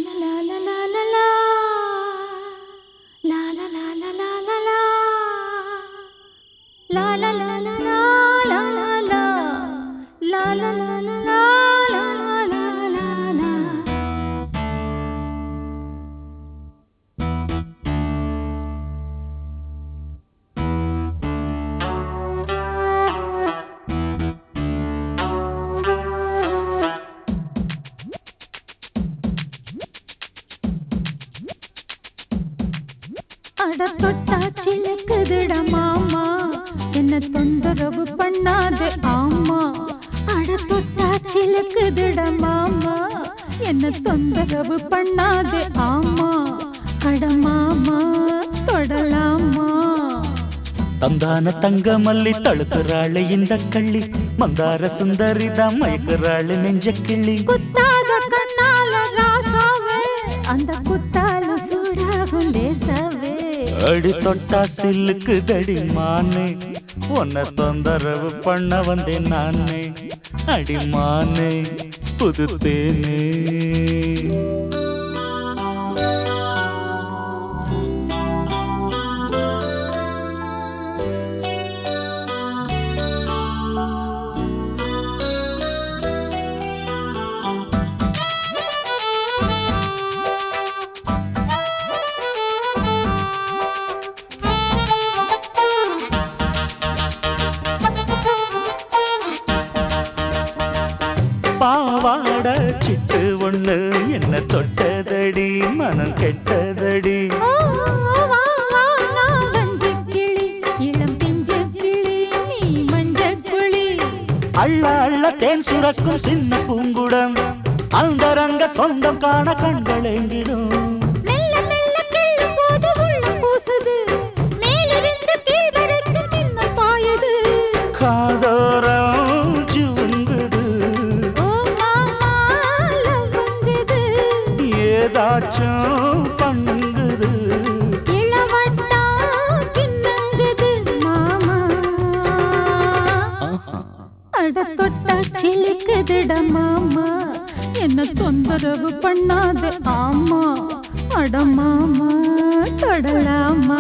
அட தொட்டா சிலுக்குதுட மாமா என்ன தொந்தரவு பண்ணாது ஆமா அட தொட்டா சிலுக்குதுட மாமா என்ன தொந்தரவு பண்ணாது ஆமா அட மாமா தொடலாமா ತಂದಾನ ತಂಗ ಮಲ್ಲಿ ತಳುಕರಾಳೆ ಇಂದ ಕಳ್ಳಿ ಮಂದಾರ ಸುಂದರಿದ ಮೈಕರಾಳೆ ನೆಂಜ ಕಿಳ್ಳಿ குத்தாத கண்ணால ராசாவே அந்த குத்தால சூடாகும் தேசவே அடி தொட்டா சில்லுக்கு தடி மானே உன்னை தொந்தரவு பண்ண வந்தேன் நானே அடி மானே புது தேனே பாவாட சிட்டு ஒண்ணு என்ன தொட்டதடி மனம் கெட்டதடி ஓ, வா, வா, வா, வஞ்சிக் கிளி, இளம் பிஞ்சுக் கிளி, நீ மஞ்சள் கிளி. அள்ள அள்ள தேன் சுரக்கும் சின்ன பூங்குடம் அந்த ரங்க சொந்தம் காண கண்கள் எங்கிடும் மெல்ல மெல்ல கிள்ளும் போது உள்ளம் பூசுது. மேலிருந்து கீழ் வரைக்கும் மின்னல் பாயுது. காதோரம் சிவுங்குது ஓ, மாமா, love வந்தது. ஏதாச்சும் பண்ணுங்குது இளவட்டம் கின்னங்குது, மாமா. அட தொட்டா சிலுக்குதுட மாமா என்ன தொந்தரவு பண்ணாது ஆமா அட மாமா தொடலாமா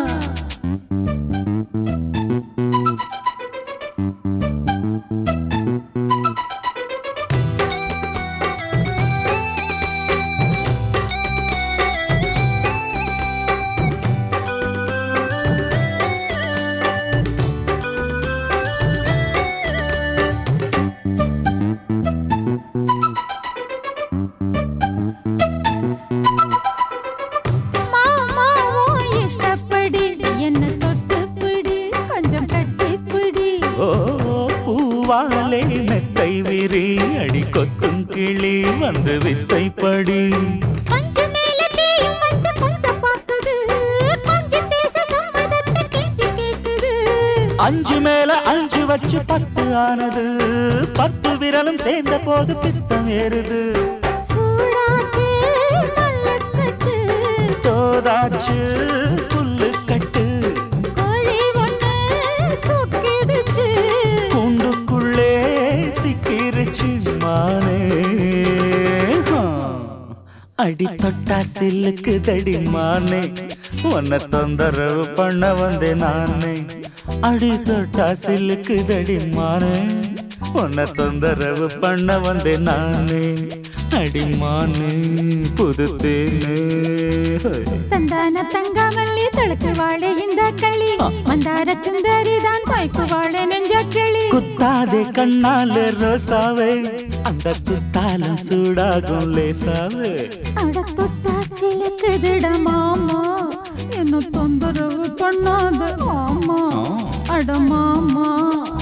மாமா உன் இஷ்டப்படி என்ன தொட்டு பிடி கொஞ்சம் கட்டி பிடி ஓ பூவாலே நெத்தை விரி அடி கொத்தும் கிளி வந்து வித்தைப்படி கொஞ்ச மேல தேயும் வந்து கொஞ்சம் பார்த்தது கொஞ்சம் பேச சம்மதத்தை கேட்டு கேட்குது அஞ்சு மேல அஞ்சு வச்சு பத்து ஆனது பத்து விரலும் சேர்ந்த போது பித்தம் ஏறுது சூடாச்சு மல்லக்கட்டு தோதாச்சு புல்லு கட்டு கோழி ஒண்ணு கொக்கிடுச்சு கூண்டுக்குள்ளே சிக்கிருச்சு மானே ஆ. அடி தொட்டா சில்லுக்கு தடி மானே உன்னை தொந்தரவு பண்ண வந்தேன் நானே அடி தொட்டா சில்லுக்கு தடி மானே உன்னை தொந்தரவு பண்ண வந்தேன் நானே அடி மானே புது தேனே சந்தான தங்கமல்லி தழுக்கு வாழை இந்த களி மந்தார சுந்தரி தான் தாய்க்கு வாழை நெஞ்ச கிளி குத்தாதே கண்ணால ரோசாவே அந்த குத்தாலம் சூடாகும் லேசாவே அட தொட்டா சிலுக்குதுட மாமா என்ன தொந்தரவு பண்ணாத மாமா அட மாமா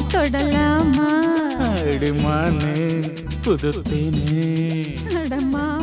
தொடலாமா அடிமானே புது தேனே அட மாமா